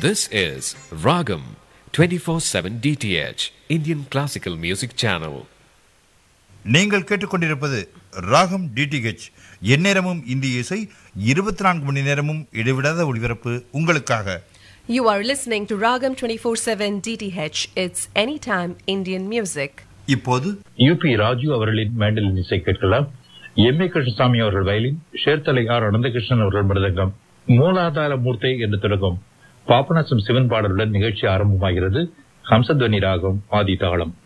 This is Ragam 24/7 DTH Indian Classical Music Channel. நீங்கள் கேட்டுக்கொண்டிருப்பது ராகம் டிடிஹெச் எந்நேரமும் இந்திய இசை இருபத்தி நான்கு மணி நேரமும் இடைவிடாத ஒளிபரப்பு உங்களுக்காக You are listening to Ragam 24/7 DTH. It's anytime Indian music. இப்போது யூபி ராஜு அவர்களின் மேண்டலின் இசை கேட்கலாம் எம் ஏ கிருஷ்ணசாமி அவர்கள் வயலின் சேர்த்தலை ஆர் அனந்தகிருஷ்ணன் அவர்கள் மிருதங்கம் மூலாதார மூர்த்தை என்று தொடங்கும் பாபநாசம் சிவன் பாடலுடன் நிகழ்ச்சி ஆரம்பமாகிறது ஹம்சத்வனி ராகம் ஆதி தாளம்